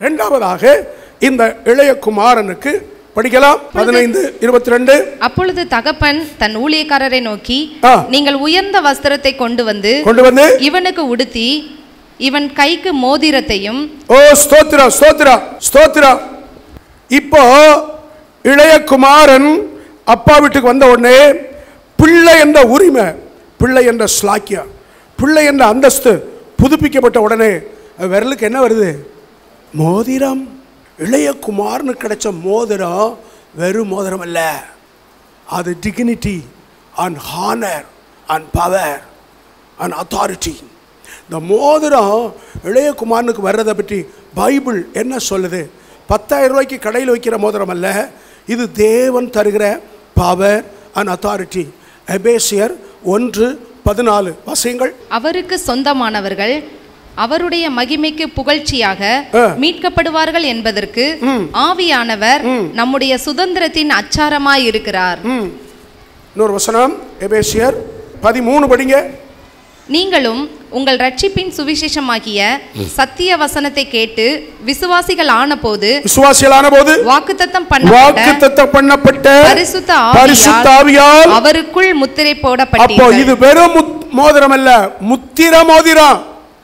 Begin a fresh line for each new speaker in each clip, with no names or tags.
இரண்டாவதாக இந்த இளைய குமாரனுக்கு படிக்கலாம் பதினைந்து இருபத்தி ரெண்டு
அப்பொழுது தகப்பன் தன் ஊழியக்காரரை நோக்கி
ஆ.
நீங்கள் உயர்ந்த வஸ்திரத்தை கொண்டு வந்து
கொண்டு வந்து
இவனுக்கு உடுத்தி இவன் கைக்கு மோதிரத்தையும்
ஓ ஸ்தோத்திரம் ஸ்தோத்திரம் ஸ்தோத்திரம் இப்போ இளைய குமாரன் அப்பா வீட்டுக்கு வந்த உடனே பிள்ளை என்ற உரிமை பிள்ளை என்ற ஸ்லாக்கியம் பிள்ளை என்ற அந்தஸ்து புதுப்பிக்கப்பட்ட உடனே அது விரலுக்கு என்ன வருது மோதிரம் இளைய குமாரனுக்கு கிடைச்ச மோதிரம் வெறும் மோதிரம் அல்ல அது dignity and honour and power and authority இந்த மோதிரம் இளையகுமாரனுக்கு வர்றதை பற்றி பைபிள் என்ன சொல்லுது பத்தாயிரம் ரூபாய்க்கு கடையில் வைக்கிற மோதிரம் அல்ல இது தேவன் தருகிற பவர் அண்ட் அத்தாரிட்டி எபேசியர் ஒன்று பதினாலு வசைங்கள்
அவருக்கு சொந்தமானவர்கள் அவருடைய மகிமைக்கு புகழ்ச்சியாக
ஆ.
மீட்கப்படுவார்கள் என்பதற்கு ஆவியானவர் நம்முடைய சுதந்திரத்தின் அச்சாரமாய் இருக்கிறார்
ம் இன்னொரு வசனம் எபேசியர் பதிமூணு படிங்க
நீங்களும் உங்கள் ரட்சிப்பின் சுவிசேஷமாகிய சத்திய வசனத்தை கேட்டு விசுவாசிகள் ஆனபோது
விசுவாசிகளான போது
வாக்குத்தத்தம்
வாக்கு
பண்ணப்பட்ட
பண்ணப்பட்ட
பரிசுத்த
பரிசுத்த
ஆவியால்
ஆவியால்
அவருக்குள் முத்திரை
அப்போ
போடப்பட்டீர்கள்
இது வெறும் முத்- மோதிரம் அல்ல முத்திர மோதிரம்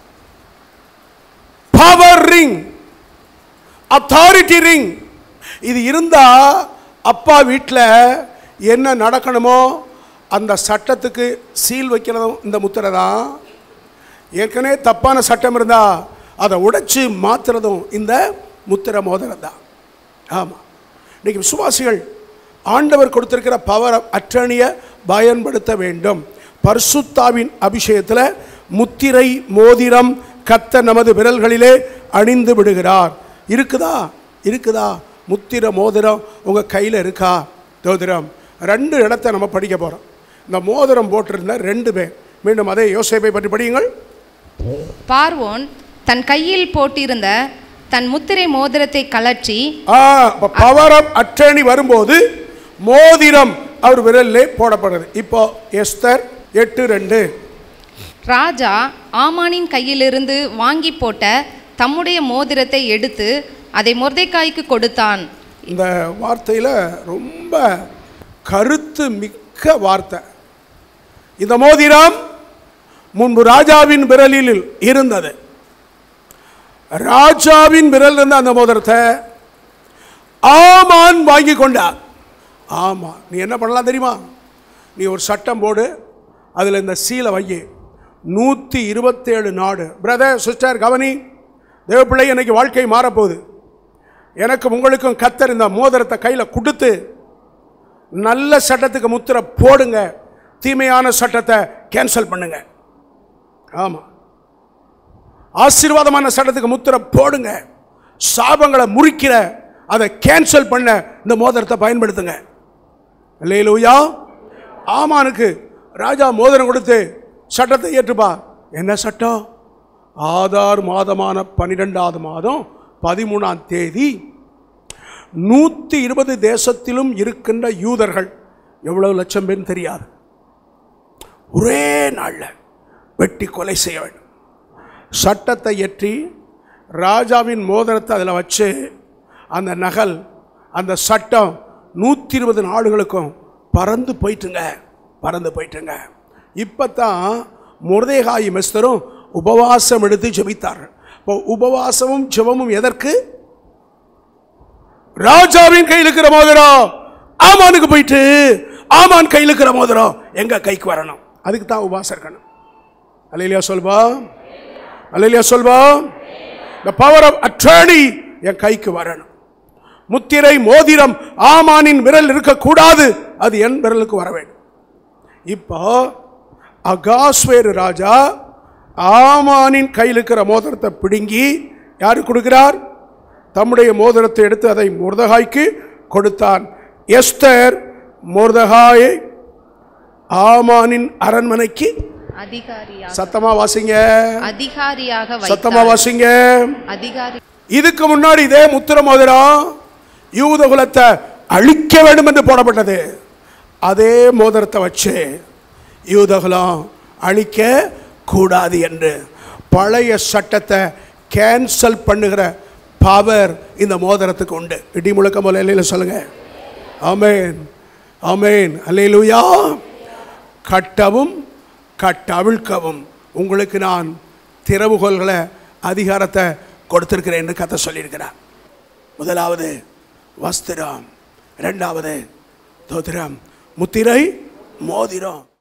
பவர் ரிங் அத்தாரிட்டி ரிங் இது இருந்தா அப்பா வீட்டில் என்ன நடக்கணுமோ அந்த சட்டத்துக்கு சீல் வைக்கிறதும் இந்த முத்திரை தான் ஏற்கனவே தப்பான சட்டம் இருந்தா அதை உடைச்சு மாத்துறதும் இந்த முத்திரை மோதிரம் தான் ஆமாம் இன்னைக்கு விசுவாசிகள் ஆண்டவர் கொடுத்திருக்கிற பவர் அட்டர்னியை பயன்படுத்த வேண்டும் பரிசுத்தாவின் அபிஷேகத்தில் முத்திரை மோதிரம் கத்த நமது விரல்களிலே அணிந்து விடுகிறார் இருக்குதா இருக்குதா முத்திர மோதிரம் உங்கள் கையில் இருக்கா தோதிரம் ரெண்டு இடத்த நம்ம படிக்க போகிறோம் இந்த மோதிரம் போட்டிருந்த ரெண்டு பேர் மீண்டும் அதே யோசேப்பை பற்றி படியுங்கள்
பார்வோன் தன் கையில் போட்டிருந்த தன் முத்திரை மோதிரத்தை கலற்றி
பவர் ஆஃப் அட்டர்னி வரும்போது மோதிரம் அவர் விரலிலே போடப்படுறது இப்போ எஸ்தர் எட்டு ரெண்டு
ராஜா ஆமானின் கையிலிருந்து வாங்கி போட்ட தம்முடைய மோதிரத்தை எடுத்து அதை மொர்தெக்காய்க்கு கொடுத்தான்
இந்த வார்த்தையில் ரொம்ப கருத்து மிக்க வார்த்தை இந்த மோதிரம் முன்பு ராஜாவின் விரலில் இருந்தது ராஜாவின் விரல் இருந்த அந்த மோதிரத்தை ஆமான் வாங்கி கொண்டார் ஆமா நீ என்ன பண்ணலாம் தெரியுமா நீ ஒரு சட்டம் போடு அதில் இந்த சீலை வை நூற்றி இருபத்தேழு நாடு பிரதர் சிஸ்டர் கவனி தேவப்பிள்ளை இன்னைக்கு வாழ்க்கை மாறப்போகுது எனக்கும் உங்களுக்கும் கத்தர் இந்த மோதிரத்தை கையில் கொடுத்து நல்ல சட்டத்துக்கு முத்திரை போடுங்க தீமையான சட்டத்தை கேன்சல் பண்ணுங்க ஆமாம் ஆசீர்வாதமான சட்டத்துக்கு முத்திரை போடுங்க சாபங்களை முறிக்கிற அதை கேன்சல் பண்ண இந்த மோதிரத்தை பயன்படுத்துங்க இல்லையிலூயா ஆமானுக்கு ராஜா மோதிரம் கொடுத்து சட்டத்தை ஏற்றுப்பா என்ன சட்டம் ஆதார் மாதமான பன்னிரெண்டாவது மாதம் பதிமூணாம் தேதி நூற்றி இருபது தேசத்திலும் இருக்கின்ற யூதர்கள் எவ்வளவு லட்சம் பேர் தெரியாது ஒரே நாளில் வெட்டி கொலை செய்ய வேண்டும் சட்டத்தை ஏற்றி ராஜாவின் மோதிரத்தை அதில் வச்சு அந்த நகல் அந்த சட்டம் நூற்றி இருபது நாடுகளுக்கும் பறந்து போயிட்டுங்க பறந்து போயிட்டுங்க இப்போ தான் முருதேகாய் மெஸ்தரும் உபவாசம் எடுத்து ஜெபித்தார்கள் இப்போ உபவாசமும் ஜெபமும் எதற்கு ராஜாவின் கையில் இருக்கிற மோதிரம் ஆமானுக்கு போயிட்டு ஆமான் கையில் இருக்கிற மோதிரம் எங்க கைக்கு வரணும் அதுக்கு தான் உபவாசம் இருக்கணும் அல்லையா சொல்வா அல்லையா சொல்வா the பவர் ஆஃப் அட்டர்னி என் கைக்கு வரணும் முத்திரை மோதிரம் ஆமானின் விரல் இருக்கக்கூடாது அது என் விரலுக்கு வர வேண்டும் இப்போ அகாஸ்வேரு ராஜா ஆமானின் கையில் இருக்கிற மோதிரத்தை பிடுங்கி யாருக்கு கொடுக்கிறார் தம்முடைய மோதிரத்தை எடுத்து அதை முர்தகாய்க்கு கொடுத்தான் எஸ்தர் முர்தகாயை ஆமானின் அரண்மனைக்கு
அதிகாரியாக
சத்தமா வாசிங்க
அதிகாரியாக
சத்தமா
வைத்தார்
வாசிங்க
அதிகாரி
இதுக்கு முன்னாடி இதே முத்திர மோதிரம் யூத குலத்தை அழிக்க வேண்டும் என்று போடப்பட்டது அதே மோதிரத்தை வச்சு யூதகுலம் அழிக்க கூடாது என்று பழைய சட்டத்தை கேன்சல் பண்ணுகிற பவர் இந்த மோதிரத்துக்கு உண்டு இடி முழக்க போல இல்லையில சொல்லுங்க ஆமேன் ஆமேன் அல்லேலூயா கட்டவும் கட்டவிழ்க்கவும் உங்களுக்கு நான் திறவுகோல்களை அதிகாரத்தை கொடுத்திருக்கிறேன் என்று கதை சொல்லியிருக்கிறார் முதலாவது வஸ்திரம் இரண்டாவது தோத்திரம் முத்திரை மோதிரம்